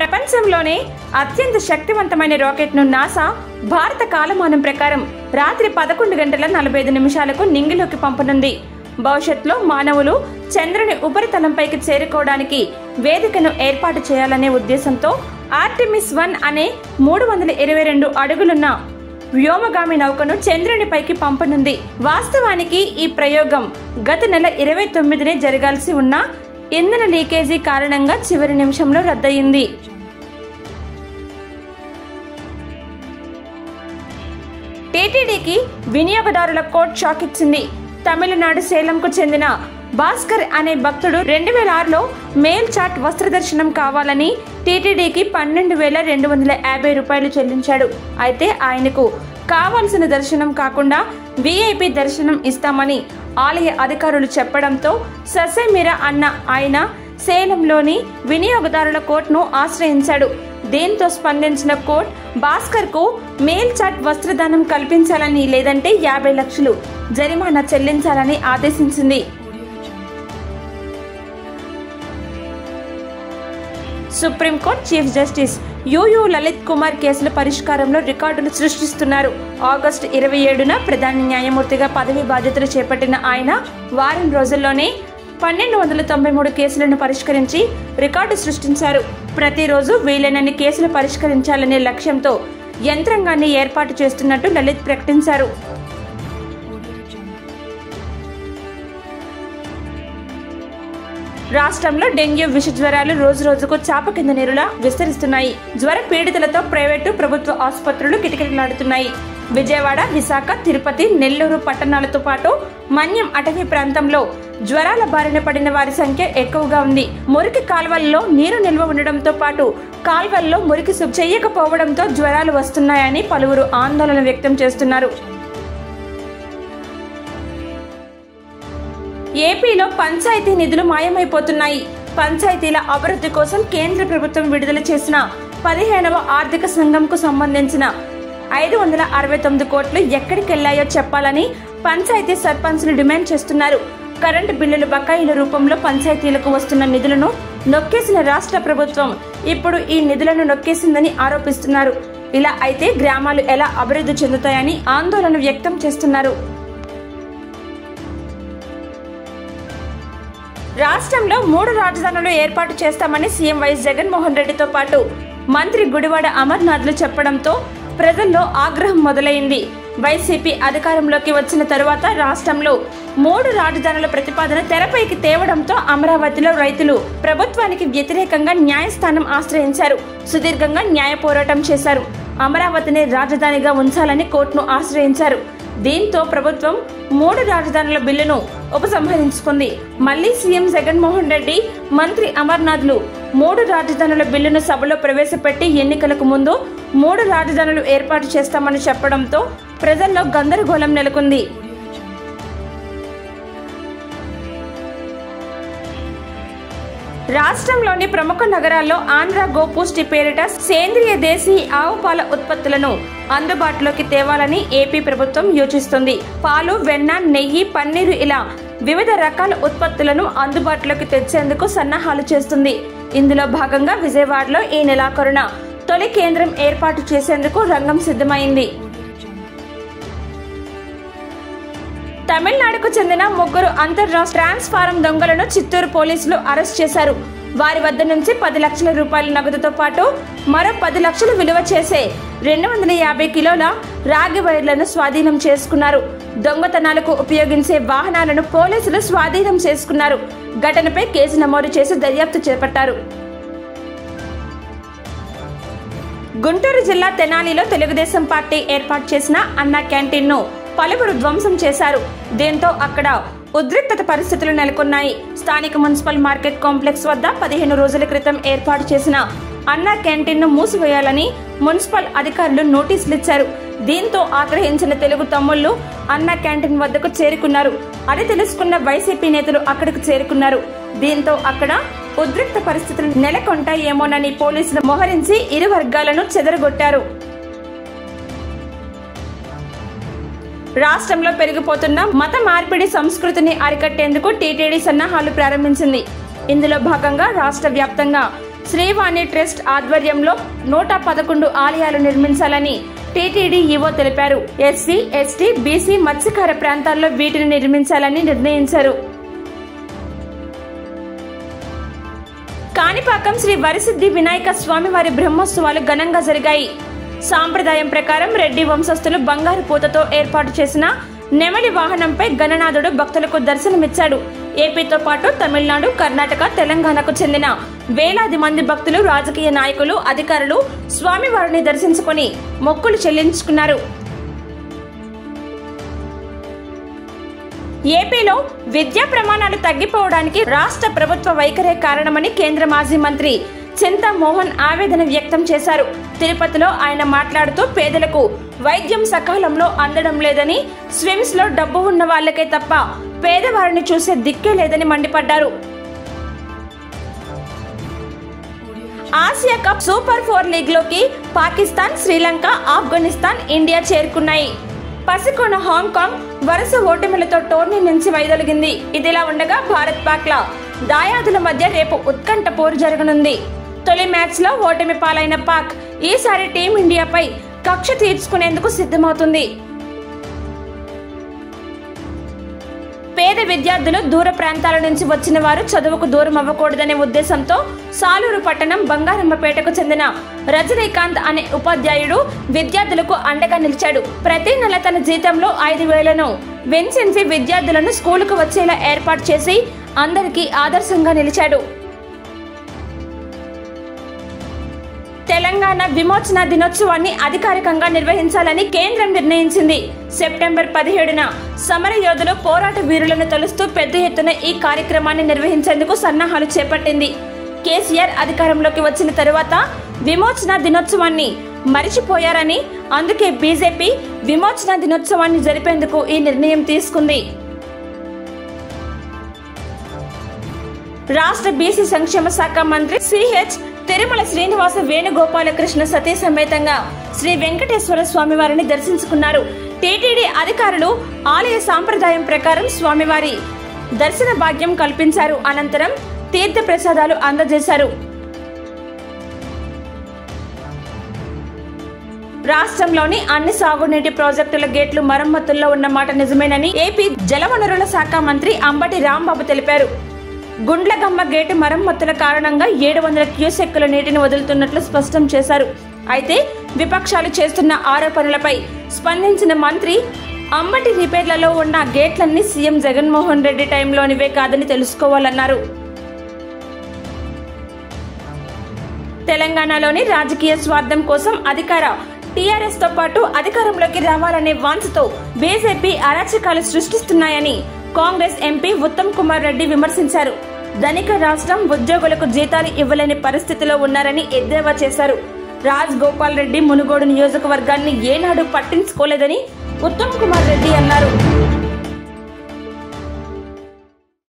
ప్రపంచంలోనే అత్యంత శక్తివంతమైన రాకెట్ను నాసా భారత కాలమానం ప్రకారం రాత్రి పదకొండు గంటల నలభై ఐదు నిమిషాలకు నింగిలోకి పంపనుంది భవిష్యత్తులో మానవులు చంద్రుని ఉపరితలంపైకి చేరుకోవడానికి వేదికను ఏర్పాటు చేయాలనే ఉద్దేశంతో ఆర్టిమిస్ వన్ అనే మూడు వందల ఇరవై రెండు అడుగులున్న వ్యోమగామి నౌకను చంద్రునిపైకి పంపనుంది వాస్తవానికి ఈ ప్రయోగం గత నెల ఇరవై తొమ్మిదినే జరగాల్సి ఉన్న ఇంధన లీకేజీ కారణంగా చివరి నిమిషంలో రద్దయింది టీటీడీకి వినియోగదారుల కోర్టు షాక్ ఇచ్చింది తమిళనాడు సేలంకు చెందిన భాస్కర్ అనే భక్తుడు రెండు వేల ఆరులో మేల్ చాట్ వస్త్ర దర్శనం కావాలని టీటీడీకి పన్నెండు వేల రెండు వందల యాభై రూపాయలు చెల్లించాడు అయితే ఆయనకు కావాల్సిన దర్శనం కాకుండా విఐపి దర్శనం ఇస్తామని ఆలయ అధికారులు చెప్పడంతో ససేమిరా అన్న ఆయన సేలంలోని వినియోగదారుల కోర్టును ఆశ్రయించాడు దీంతో స్పందించిన కోర్టు భాస్కర్ కు మేల్ చాట్ వస్త్రదానం కల్పించాలని లేదంటే యాభై లక్షలు జరిమానా చెల్లించాలని ఆదేశించింది supreme court chief justice UU Lalit Kumar కేసుల పరిష్కారంలో రికార్డులు సృష్టిస్తున్నారు ఆగస్టు ఇరవై ఏడున ప్రధాన న్యాయమూర్తిగా పదవి బాధ్యతలు చేపట్టిన ఆయన వారం రోజుల్లోనే పన్నెండు వందల తొంభై మూడు కేసులను పరిష్కరించి రికార్డు సృష్టించారు ప్రతిరోజు వీలైనన్ని కేసులు పరిష్కరించాలనే లక్ష్యంతో యంత్రాంగాన్ని ఏర్పాటు చేస్తున్నట్టు లలిత్ ప్రకటించారు రాష్ట్రంలో డెంగ్యూ విష జ్వరాలు రోజు రోజుకు చాప కింద నీరులా విస్తరిస్తున్నాయి జ్వర పీడితులతో ప్రైవేటు ప్రభుత్వ ఆసుపత్రులు కిటకిటలాడుతున్నాయి విజయవాడ విశాఖ తిరుపతి నెల్లూరు పట్టణాలతో పాటు మన్యం అటవీ ప్రాంతంలో జ్వరాల బారిన పడిన వారి సంఖ్య ఎక్కువగా ఉంది మురికి కాల్వల్లో నీరు నిల్వ ఉండడంతో పాటు కాల్వల్లో మురికి శుభ్ర చేయకపోవడంతో జ్వరాలు వస్తున్నాయని పలువురు ఆందోళన వ్యక్తం చేస్తున్నారు ఏపీలో పంచాయతీ నిధులు మాయమైపోతున్నాయి పంచాయతీల అభివృద్ధి కోసం కేంద్ర ప్రభుత్వం విడుదల చేసిన పదిహేనవ ఆర్థిక సంఘంకు సంబంధించిన ఐదు వందల అరవై తొమ్మిది కోట్లు ఎక్కడికి వెళ్లాయో చెప్పాలని పంచాయతీ సర్పంచ్లు డిమాండ్ చేస్తున్నారు కరెంటు బిల్లుల బకాయిల రూపంలో పంచాయతీలకు వస్తున్న నిధులను నొక్కేసిన రాష్ట్ర ప్రభుత్వం ఇప్పుడు ఈ నిధులను నొక్కేసిందని ఆరోపిస్తున్నారు ఇలా అయితే గ్రామాలు ఎలా అభివృద్ధి చెందుతాయని ఆందోళన వ్యక్తం చేస్తున్నారు రాష్ట్రంలో మూడు రాజధానులు ఏర్పాటు చేస్తామని సీఎం వైఎస్ జగన్మోహన్ రెడ్డితో పాటు మంత్రి గుడివాడ అమర్నాథ్లు చెప్పడంతో ప్రజల్లో ఆగ్రహం మొదలైంది వైసీపీ అధికారంలోకి వచ్చిన తరువాత రాష్ట్రంలో మూడు రాజధానుల ప్రతిపాదన తెరపైకి తేవడంతో అమరావతిలో రైతులు ప్రభుత్వానికి వ్యతిరేకంగా న్యాయస్థానం ఆశ్రయించారు సుదీర్ఘంగా న్యాయ పోరాటం చేశారు అమరావతిని రాజధానిగా ఉంచాలని కోర్టును ఆశ్రయించారు దీంతో ప్రభుత్వం మూడు రాజధానుల బిల్లును ఉపసంహరించుకుంది మళ్లీ సీఎం జగన్మోహన్ రెడ్డి మంత్రి అమర్నాథ్లు మూడు రాజధానుల బిల్లును సభలో ప్రవేశపెట్టి ఎన్నికలకు ముందు మూడు రాజధానులు ఏర్పాటు చేస్తామని చెప్పడంతో ప్రజల్లో గందరగోళం నెలకొంది రాష్ట్రంలోని ప్రముఖ నగరాల్లో ఆంధ్ర గోపుష్టి పేరిట సేంద్రియ దేశీ ఆవు పాల ఉత్పత్తులను అందుబాటులోకి తేవాలని ఏపీ ప్రభుత్వం యోచిస్తుంది పాలు వెన్న నెయ్యి పన్నీరు ఇలా వివిధ రకాల ఉత్పత్తులను అందుబాటులోకి తెచ్చేందుకు సన్నాహాలు చేస్తుంది ఇందులో భాగంగా విజయవాడలో ఈ నెలాఖరున తొలి కేంద్రం ఏర్పాటు చేసేందుకు రంగం సిద్ధమైంది తమిళనాడుకు చెందిన ముగ్గురు అంతర్రాష్ట్ర ట్రాన్స్ఫారం దొంగలను చిత్తూరు పోలీసులు అరెస్ట్ చేశారు వారి వద్ద నుంచి పది లక్షల రూపాయల నగదుతో పాటు మరో పది లక్షలు విలువ చేసే రెండు వందల యాభై కిలోల రాగి వైర్లను స్వాధీనం చేసుకున్నారు దొంగతనాలకు ఉపయోగించే వాహనాలను పోలీసులు స్వాధీనం చేసుకున్నారు ఘటనపై కేసు నమోదు చేసి దర్యాప్తు చేపట్టారు గుంటూరు జిల్లా తెనాలిలో తెలుగుదేశం పార్టీ ఏర్పాటు చేసిన అన్న క్యాంటీన్ ను పలువురు ధ్వంసం చేశారు దీంతో అక్కడ ఉద్రిక్తత పరిస్థితులు నెలకొన్నాయి స్థానిక మున్సిపల్ మార్కెట్ కాంప్లెక్స్ వద్ద పదిహేను రోజుల క్రితం ఏర్పాటు చేసిన అన్న క్యాంటీన్ ను మూసివేయాలని మున్సిపల్ అధికారులు నోటీసులు ఇచ్చారు దీంతో ఆగ్రహించిన తెలుగు తమ్ముళ్లు అన్న క్యాంటీన్ వద్దకు చేరుకున్నారు అది తెలుసుకున్న వైసీపీ నేతలు అక్కడికి చేరుకున్నారు దీంతో అక్కడ ఉద్రిక్త పరిస్థితులు నెలకొంటాయేమోనని పోలీసులు మోహరించి ఇరు వర్గాలను చెదరగొట్టారు రాష్ట్రంలో పెరిగిపోతున్న మత మార్పిడి సంస్కృతిని అరికట్టేందుకు టీటీడీ సన్నాహాలు ప్రారంభించింది ఇందులో భాగంగా రాష్ట్ర వ్యాప్తంగా శ్రీవాణి ట్రస్ట్ ఆధ్వర్యంలో నూట పదకొండు ఆలయాలు నిర్మించాలని టీటీడీ ఈవో తెలిపారు ఎస్సీ ఎస్టీ బీసీ మత్స్యకార ప్రాంతాల్లో వీటిని నిర్మించాలని నిర్ణయించారు కాణిపాకం శ్రీ వరిసిద్ధి వినాయక స్వామివారి బ్రహ్మోత్సవాలు ఘనంగా జరిగాయి సాంప్రదాయం ప్రకారం రెడ్డి వంశస్థులు బంగారు పూతతో ఏర్పాటు చేసిన నెమలి వాహనంపై గణనాథుడు భక్తులకు దర్శనమిచ్చాడు ఏపీతో పాటు తమిళనాడు కర్ణాటక తెలంగాణకు చెందిన వేలాది మంది భక్తులు రాజకీయ నాయకులు అధికారులు స్వామివారిని దర్శించుకొని మొక్కులు చెల్లించుకున్నారు ఏపీలో విద్యా ప్రమాణాలు తగ్గిపోవడానికి రాష్ట్ర ప్రభుత్వ వైఖరే కారణమని కేంద్ర మాజీ మంత్రి చింతా మోహన్ ఆవేదన వ్యక్తం చేశారు తిరుపతిలో ఆయన మాట్లాడుతూ పేదలకు వైద్యం సకాలంలో అందడం లేదని స్విమ్స్ లో డబ్బు ఉన్న వాళ్ళకే తప్ప పేదవారిని చూసే దిక్కే లేదని మండిపడ్డారు Asia cup super four league లోకి పాకిస్తాన్ శ్రీలంక ఆఫ్ఘనిస్తాన్ ఇండియా చేరుకున్నాయి పసికొన హాంకాంగ్ వరుస ఓటమిలతో టోర్నీ నుంచి వైదొలిగింది ఇదిలా ఉండగా భారత్ పాక్ల దాయాదుల మధ్య రేపు ఉత్కంఠ పోరు జరగనుంది తొలి మ్యాచ్ లో ఓటమి పాలైన పాక్ ఈసారి టీమిండియాపై కక్ష తీర్చుకునేందుకు సిద్ధమవుతుంది పేద విద్యార్థులు దూర ప్రాంతాల నుంచి వచ్చిన వారు చదువుకు దూరం అవ్వకూడదనే ఉద్దేశంతో సాలూరు పట్టణం బంగారమ్మపేటకు చెందిన రజనీకాంత్ అనే ఉపాధ్యాయుడు విద్యార్థులకు అండగా నిలిచాడు ప్రతి నెల తన జీతంలో ఐదు వేలను వెంచించి విద్యార్థులను స్కూలుకు వచ్చేలా ఏర్పాటు చేసి అందరికీ ఆదర్శంగా నిలిచాడు తెలంగాణ విమోచన దినోత్సవాన్ని అధికారికంగా నిర్వహించాలని కేంద్రం నిర్ణయించింది సెప్టెంబర్ పదిహేడున సమర యోధులు పోరాట వీరులను తలుస్తూ పెద్ద ఎత్తున ఈ కార్యక్రమాన్ని నిర్వహించేందుకు సన్నాహాలు చేపట్టింది కేసీఆర్ అధికారంలోకి వచ్చిన తరువాత విమోచన దినోత్సవాన్ని మరిచిపోయారని అందుకే బీజేపీ విమోచన దినోత్సవాన్ని జరిపేందుకు ఈ నిర్ణయం తీసుకుంది రాష్ట్ర బీసీ సంక్షేమ శాఖ మంత్రి సిహెచ్ తిరుమల శ్రీనివాస వేణుగోపాలకృష్ణ సతీ సమేతంగా శ్రీ వెంకటేశ్వర స్వామి వారిని దర్శించుకున్నారు టీటీడీ అధికారులు ఆలయ సాంప్రదాయం ప్రకారం స్వామివారి దర్శన భాగ్యం కల్పించారు అనంతరం తీర్థ ప్రసాదాలు అందజేశారు రాష్ట్రంలోని అన్ని సాగునీటి ప్రాజెక్టుల గేట్లు మరమ్మతుల్లో ఉన్న మాట నిజమేనని ఏపీ జలవనరుల శాఖ మంత్రి అంబటి రాంబాబు తెలిపారు గుండ్లగమ్మ గేటు మరమ్మతుల కారణంగా ఏడు వందల క్యూసెక్కుల నీటిని వదులుతున్నట్లు స్పష్టం చేశారు అయితే విపక్షాలు చేస్తున్న ఆరోపణలపై స్పందించిన మంత్రి అంబటి రిపేర్లలో ఉన్న గేట్లన్నీ సీఎం జగన్మోహన్ రెడ్డి టైంలోనివే కాదని తెలుసుకోవాలన్నారు తెలంగాణలోని రాజకీయ స్వార్థం కోసం అధికార టీఆర్ఎస్ తో పాటు అధికారంలోకి రావాలనే వాంఛతో బీజేపీ అరాచకాలు సృష్టిస్తున్నాయని కాంగ్రెస్ ఎంపీ ఉత్తమ్ కుమార్ రెడ్డి విమర్శించారు ధనిక రాష్ట్రం ఉద్యోగులకు జీతాలు ఇవ్వలేని పరిస్థితిలో ఉన్నారని ఎద్దేవా చేశారు రాజ్ గోపాల్ రెడ్డి మునుగోడు నియోజకవర్గాన్ని ఏనాడు పట్టించుకోలేదని ఉత్తమ్ కుమార్ రెడ్డి అన్నారు